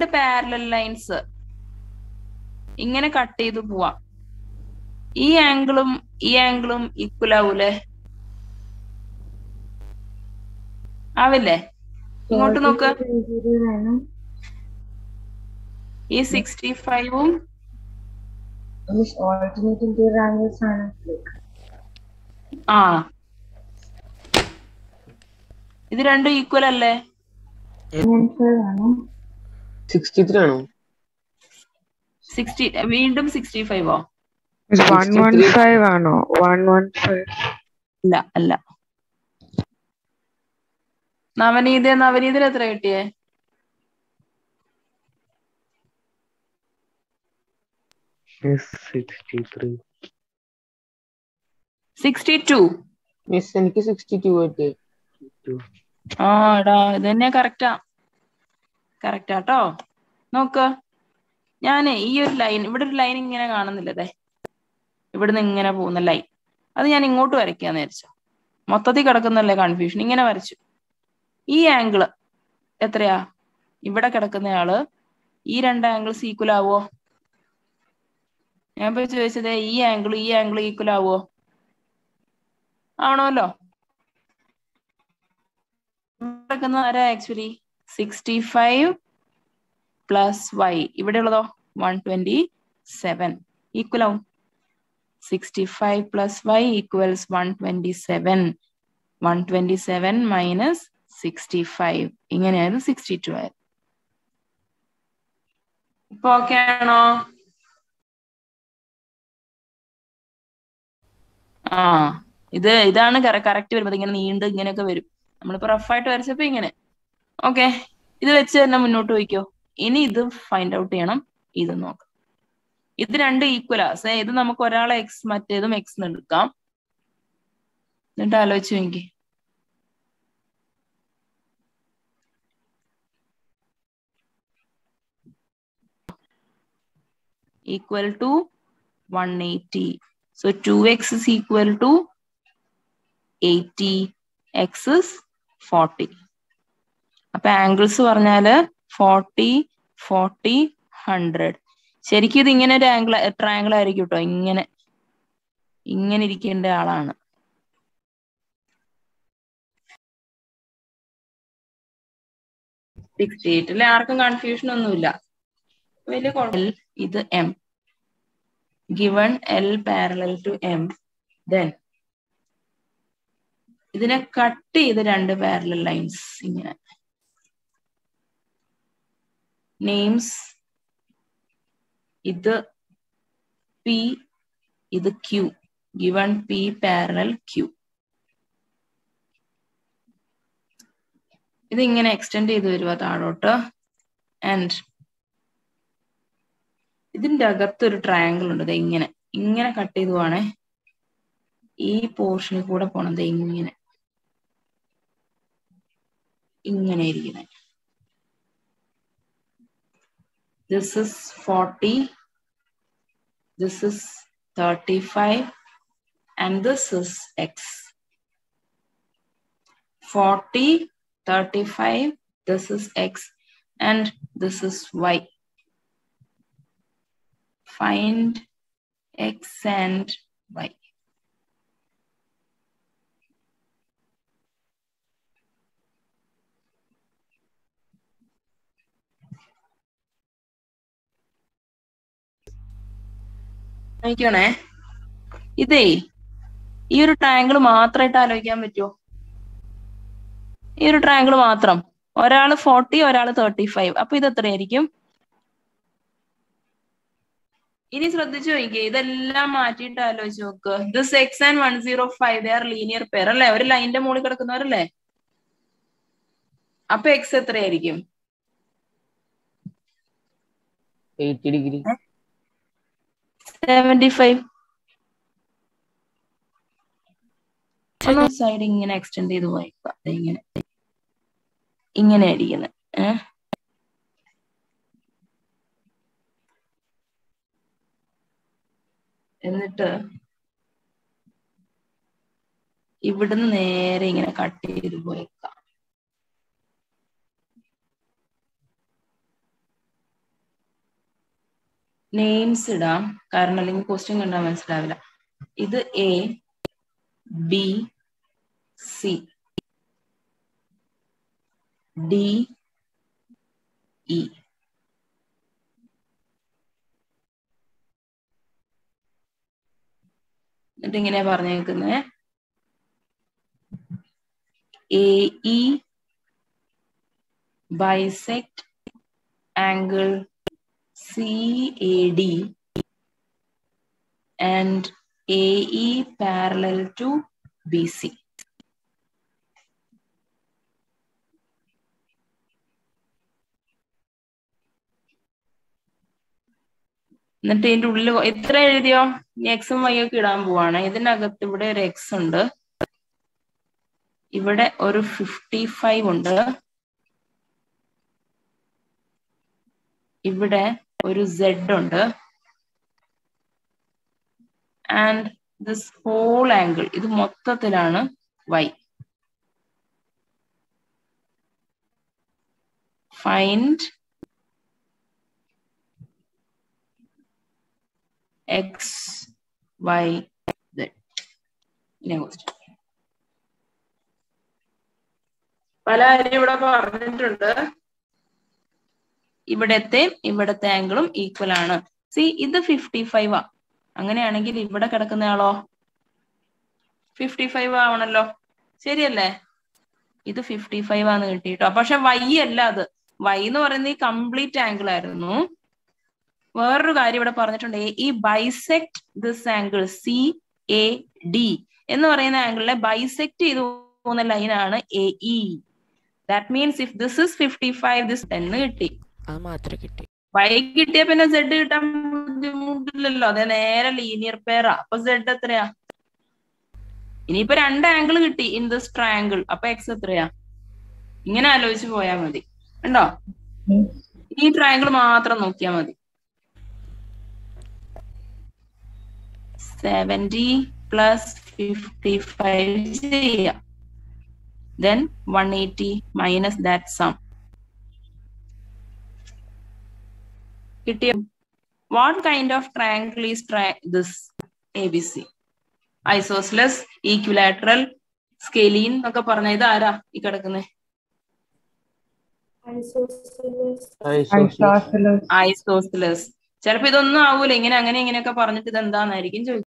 Parallel lines ഇങ്ങനെ cut ചെയ്ത് പോവാം ഈ ആംഗിളും ഈ ആംഗിളും ഈക്വൽ ആവൂലേ ആവില്ലേ ഇങ്ങോട്ട് നോക്ക് ഈ സിക്സ്റ്റി ഫൈവും ഓൾട്ടർനേറ്റ് ഇന്റീരിയർ ആംഗിൾസ് ആണ് ആ ഇത് രണ്ടും ഈക്വൽ അല്ലേ ആണോ സിക്സ്റ്റി ത്രീ ആണോ സിക്സ്റ്റി വീണ്ടും സിക്സ്റ്റി ഫൈവോ വൺ വൺ ഫൈവ് ആണോ വൺ വൺ ഫൈവ് ഇല്ല അല്ല നവനീത നവനീതിൽ എത്ര കിട്ടിയേ sixty three sixty two miss എനിക്ക് സിക്സ്റ്റി ടു കിട്ടി ആ എടാ ഇത് തന്നെ കറക്റ്റാ കറക്റ്റാ കേട്ടോ നോക്ക് ഞാൻ ഈ ഒരു ലൈൻ ഇവിടെ ഒരു ലൈൻ ഇങ്ങനെ കാണുന്നില്ലതേ ഇവിടുന്ന് ഇങ്ങനെ പോകുന്ന ലൈൻ അത് ഞാൻ ഇങ്ങോട്ട് വരയ്ക്കാന്ന് വിചാരിച്ചു മൊത്തത്തിൽ കിടക്കുന്നല്ലേ കൺഫ്യൂഷൻ ഇങ്ങനെ വരച്ചു ഈ ആംഗിള് എത്രയാ ഇവിടെ കിടക്കുന്നയാള് ഈ രണ്ട് ആംഗിൾസ് ഈക്വൽ ആവോ ഞാൻ ഇപ്പൊ ചോദിച്ചത് ഈ ആംഗിൾ ഈ ആംഗിൾ ഈക്വൽ ആവോ ആണോല്ലോ കിടക്കുന്ന ആരാ actually sixty five plus y ഇവിടെ ഉള്ളതോ വൺ ട്വന്റി സെവൻ ഈക്വൽ ആവും sixty five plus y equals one twenty seven one twenty seven minus sixty five ഇങ്ങനെയായിരുന്നു സിക്സ്റ്റി ടു ആയത് ഇപ്പൊ ഓക്കെ ആണോ ആ ഇത് ഇതാണ് കറക്റ്റ് വരുമ്പോൾ ഇങ്ങനെ നീണ്ട് ഇങ്ങനെയൊക്കെ വരും നമ്മളിപ്പോ റഫായിട്ട് വരച്ചപ്പോ ഇങ്ങനെ ഓക്കെ ഇത് വെച്ച് തന്നെ മുന്നോട്ട് പോയിക്കോ ഇനി ഇത് ഫൈൻഡ് ഔട്ട് ചെയ്യണം ഇത് നോക്കാം ഇത് രണ്ട് ഈക്വലാ സേ ഇത് നമുക്ക് ഒരാളെ എക്സ് മറ്റേതും എക്സ് എടുക്കാം എന്നിട്ട് ആലോചിച്ച് നോക്കി equal to 180 so 2x is equal to 80 x is 40 അപ്പൊ ആംഗിൾസ് പറഞ്ഞാല് ഫോർട്ടി ഫോർട്ടി ഹൺഡ്രഡ് ശരിക്കും ഇത് ഇങ്ങനെ ഒരു ആംഗിൾ ട്രയാംഗിൾ ആയിരിക്കും കേട്ടോ ഇങ്ങനെ ഇങ്ങനെ ഇരിക്കേണ്ട ആളാണ് സിക്സ്റ്റി എയ്റ്റിലെ ആർക്കും കൺഫ്യൂഷൻ ഒന്നുമില്ല വലിയ കുഴപ്പമില്ല ഇത് M given L parallel to M then ഇതിനെ കട്ട് ചെയ്ത് രണ്ട് പാരലൽ ലൈൻസ് ഇങ്ങനെ നെയിംസ് ഇത് പി ഇത് Q given P parallel Q ഇത് ഇങ്ങനെ എക്സ്റ്റെൻഡ് ചെയ്ത് വരുക താഴോട്ട് ആൻഡ് ഇതിന്റെ അകത്ത് ഒരു ട്രയാങ്കിൾ ഉണ്ട് ദേ ഇങ്ങനെ ഇങ്ങനെ കട്ട് ചെയ്ത് പോവാണേ ഈ പോർഷനിൽ കൂടെ പോണത് ഇങ്ങനെ ഇങ്ങനെ ഇരിക്കുന്നത് this is forty this is thirty five and this is x forty thirty five this is x and this is y find x and y. നോക്കണേ ഇതേ ഈ ഒരു ട്രയാങ്കിൾ മാത്രമായിട്ട് ആലോചിക്കാൻ പറ്റുമോ ഈ ഒരു ട്രയാങ്കിൾ മാത്രം ഒരാള് ഫോർട്ടി ഒരാള് തേർട്ടി ഫൈവ് അപ്പൊ ഇത് എത്രയായിരിക്കും ഇനി ശ്രദ്ധിച്ചു നോക്കിയേ ഇതെല്ലാം മാറ്റിയിട്ട് ആലോചിച്ച് നോക്ക് this x and one zero five they are linear pair അല്ലേ ഒരു ലൈനിന്റെ മുകളിൽ കിടക്കുന്നവരല്ലേ അപ്പൊ എക്സ് എത്രയായിരിക്കും eighty degree seventy five side ഇങ്ങനെ എക്സ്റ്റെൻഡ് ചെയ്ത് പോയിക്കാം ഇങ്ങനെ ഇങ്ങനെ ആയിരിക്കുന്നത് ഏഹ് എന്നിട്ട് ഇവിടുന്ന് നേരെ ഇങ്ങനെ കട്ട് ചെയ്ത് പോയേക്കാം നെയിംസ് ഇടാം കാരണം അല്ലെങ്കിൽ ക്വസ്റ്റ്യൻ കണ്ടാൽ മനസ്സിലാവില്ല ഇത് A B C D E എന്നിട്ട് ഇങ്ങനെയാ പറഞ്ഞേക്കുന്നത് A E bisect angle CAD and AE parallel to BC. എന്നിട്ട് ഇതിന്റെ ഉള്ളിൽ എത്ര എഴുതിയോ എക്സും വൈ ഒക്കെ ഇടാൻ പോവാണ് ഇതിനകത്ത് ഇവിടെ ഒരു എക്സ് ഉണ്ട് ഇവിടെ ഒരു ഫിഫ്റ്റി ഫൈവ് ഉണ്ട് ഇവിടെ ഒരു സെഡ് ഉണ്ട് ആൻഡ് ദിസ് ഹോൾ ആംഗിൾ ഇത് മൊത്തത്തിലാണ് y find x y z ഇനി ക്വസ്റ്റ്യൻ പല കാര്യം ഇവിടെ പറഞ്ഞിട്ടുണ്ട് ഇവിടത്തെ ഇവിടത്തെ ആംഗിളും ഈക്വൽ ആണ് സി ഇത് ഫിഫ്റ്റി ഫൈവ് ആ അങ്ങനെയാണെങ്കിൽ ഇവിടെ കിടക്കുന്നയാളോ ഫിഫ്റ്റി ഫൈവ് ആവണല്ലോ ശരിയല്ലേ ഇത് ഫിഫ്റ്റി ഫൈവ് ആന്ന് കിട്ടിട്ടോ പക്ഷെ വൈ അല്ല അത് വൈ എന്ന് പറയുന്നത് ഈ കംപ്ലീറ്റ് ആംഗിൾ ആയിരുന്നു വേറൊരു കാര്യം ഇവിടെ പറഞ്ഞിട്ടുണ്ട് ഈ bisect this angle C A D എന്ന് പറയുന്ന ആംഗിളിനെ ബൈസെക്ട് ചെയ്ത് പോകുന്ന ലൈനാണ് A E that means if this is fifty five this ടെന്ന് കിട്ടി അത് മാത്രമേ കിട്ടി വൈ കിട്ടിയ പിന്നെ സെഡ് കിട്ടാൻ ബുദ്ധിമുട്ടില്ലല്ലോ അതെ നേരെ ലീനിയർ പെയറാ അപ്പൊ സെഡ് എത്രയാ ഇനിയിപ്പോ രണ്ട് ആംഗിൾ കിട്ടി ഇൻ ദിസ് ട്രയാങ്കിൾ അപ്പൊ എക്സ് എത്രയാ ഇങ്ങനെ ആലോചിച്ച് പോയാൽ മതി ഉണ്ടോ ഈ ട്രയാങ്കിൾ മാത്രം നോക്കിയാൽ മതി സെവന്റി പ്ലസ് ഫിഫ്റ്റി ഫൈവ് ചെയ്യാം then one eighty minus that sum കിട്ടിയ what kind of triangle is this A B C isosceles equilateral scalene എന്നൊക്കെ പറഞ്ഞ ഇത് ആരാ ഈ കിടക്കുന്നത് Isosceles. ഐസോസ്ലസ് ചിലപ്പോ ഇതൊന്നും ആവൂല ഇങ്ങനെ അങ്ങനെ ഇങ്ങനെയൊക്കെ പറഞ്ഞിട്ട് ഇത് എന്താന്നായിരിക്കും ചോദിക്കുന്നത്